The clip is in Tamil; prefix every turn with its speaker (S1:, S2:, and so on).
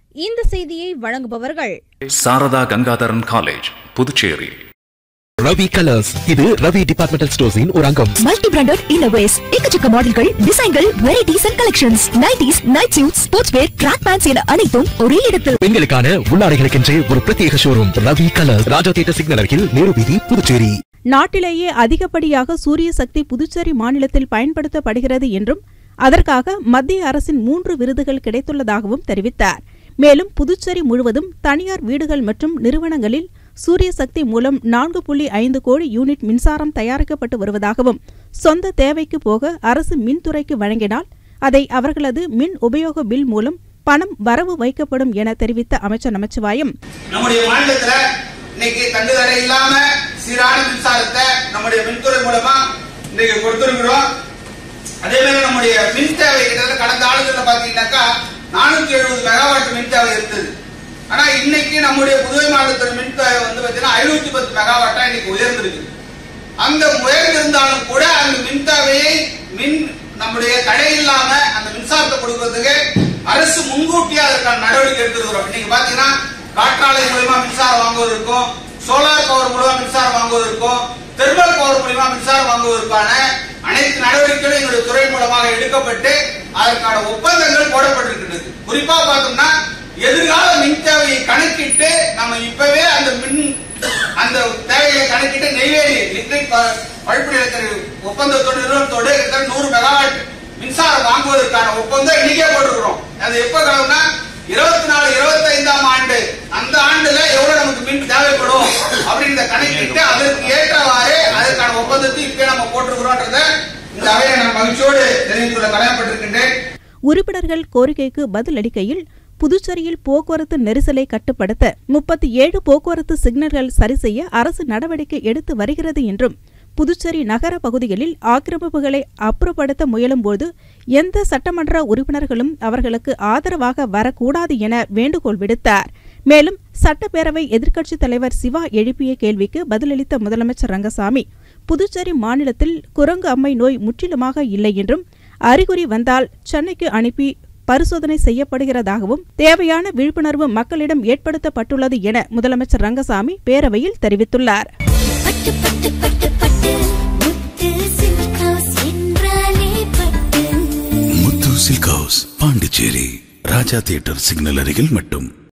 S1: இந்த செய்தியை வழங்குபவர்கள்
S2: சாரதா கங்காதரன் காலேஜ் புதுச்சேரி
S3: ரவி கலர்ஸ் இது ரவி டிபார்ட்மெண்டல் ஸ்டோர்ஸின் ஒரு அங்கம்
S4: மல்டி பிராண்டட் இன்னோவேஸ் எக்கச்சக்க மாடல்கள் டிசைன்கள் varieties and collections nighties night suit sports wear track pants என அனைத்தும் ஒரே இடத்தில்
S3: பெண்களுக்கான உள்ளாடைகளுக்கென்றே ஒரு பிரத்யேக showroom Ravi colours Raja theatre signal அருகில் நேரு வீதி புதுச்சேரி
S5: நாட்டிலேயே அதிகப்படியாக சூரிய சக்தி புதுச்சேரி மாநிலத்தில் பயன்படுத்தப்படுகிறது என்றும் அதற்காக மத்திய அரசின் மூன்று விருதுகள் கிடைத்துள்ளதாகவும் தெரிவித்தார் மேலும் புதுச்சேரி முழுவதும் தனியார் வீடுகள் மற்றும் நிறுவனங்களில் சூரிய சக்தி மூலம் நான்கு புள்ளி ஐந்து கோடி யூனிட் மின்சாரம் தயாரிக்கப்பட்டு வருவதாகவும் சொந்த தேவைக்கு போக அரசு மின்துறைக்கு வழங்கினால் அதை அவர்களது மின் உபயோக பில் மூலம் பணம் வரவு வைக்கப்படும் என தெரிவித்த அமைச்சர் நமச்சிவாயம்
S6: நம்முடைய மாநிலத்துல இன்னைக்கு தங்குதடை இல்லாம சீரான மின்சாரத்தை நம்முடைய மின்துறை மூலமா இன்னைக்கு கொடுத்திருக்கிறோம் அதே மாதிரி நம்முடைய மின் தேவை கிட்டத்தட்ட கடந்த ஆண்டுகள்ல பாத்தீங்கன்னாக்கா நானூத்தி எழுபது மெகாவாட் மின் தேவை இருந்தது ஆனா இன்னைக்கு நம்முடைய புதுவை மாநிலத்தில் மின் தேவை வந்து பாத்தீங்கன்னா ஐநூத்தி பத்து மெகாவாட்டா இன்னைக்கு உயர்ந்திருக்கு அந்த உயர்ந்திருந்தாலும் கூட அந்த மின் தேவையை மின் நம்முடைய தடை இல்லாம அந்த மின்சாரத்தை கொடுக்கறதுக்கு அரசு முன்கூட்டியே அதற்கான நடவடிக்கை எடுத்திருக்கிறோம் இன்னைக்கு பாத்தீங்கன்னா காற்றாலை மூலமா மின்சாரம் வாங்குவதற்கும் சோலார் பவர் மூலமா மின்சாரம் வாங்குவதற்கும் தெர்மல் பவர் மூலமா மின்சாரம் வாங்குவதற்கான அனைத்து நடவடிக்கைகளும் எங்களுடைய துறை மூலமாக எடுக்கப்பட்டு அதற்கான ஒப்பந்தங்கள் போடப்பட்டிருக்கின்றது குறிப்பா பார்த்தோம்னா எதிர்கால மின் தேவையை கணக்கிட்டு நம்ம இப்பவே அந்த மின் அந்த தேவையை கணக்கிட்டு நெய்வேலி லிக்விட் பழுப்பு நிலக்கரி ஒப்பந்தத்தோடு நிறுவனத்தோடு கிட்டத்தட்ட நூறு மெகாவாட் மின்சாரம் வாங்குவதற்கான ஒப்பந்தம் இன்னைக்கே போட்டிருக்கிறோம் அது எப்ப கிளம்புனா இருபத்தி நாலு இருபத்தி ஐந்தாம் ஆண்டு அந்த ஆண்டுல எவ்வளவு நமக்கு மின் தேவைப்படும் அப்படின்றத கணக்கிட்டு அதற்கு ஏற்றவாறு அதற்கான ஒப்பந்தத்தை இப்ப நம்ம போட்டிருக்கிறோன்றத இந்த அவையை நான் மகிழ்ச்சியோடு தெரிவித்துள்ள கடமைப்பட்டிருக்கின்றேன்
S5: உறுப்பினர்கள் கோரிக்கைக்கு பதிலளிக்கையில் புதுச்சேரியில் போக்குவரத்து நெரிசலை கட்டுப்படுத்த முப்பத்தி ஏழு போக்குவரத்து சிக்னல்கள் சரி செய்ய அரசு நடவடிக்கை எடுத்து வருகிறது என்றும் புதுச்சேரி நகர பகுதிகளில் ஆக்கிரமிப்புகளை அப்புறப்படுத்த முயலும்போது எந்த சட்டமன்ற உறுப்பினர்களும் அவர்களுக்கு ஆதரவாக வரக்கூடாது என வேண்டுகோள் விடுத்தார் மேலும் சட்டப்பேரவை எதிர்க்கட்சித் தலைவர் சிவா எழுப்பிய கேள்விக்கு பதிலளித்த முதலமைச்சர் ரங்கசாமி புதுச்சேரி மாநிலத்தில் குரங்கு அம்மை நோய் முற்றிலுமாக இல்லை என்றும் அறிகுறி வந்தால் சென்னைக்கு அனுப்பி பரிசோதனை செய்யப்படுகிறதாகவும் தேவையான விழிப்புணர்வு மக்களிடம் ஏற்படுத்தப்பட்டுள்ளது என முதலமைச்சர் ரங்கசாமி பேரவையில் தெரிவித்துள்ளார்
S7: பட்டு பட்டு பட்டு பட்டு முத்து சில்க் ஹவுஸ் என்றாலே பட்டு
S8: Muthu silk house Pondicherry Raja theatre signal அருகில் மட்டும்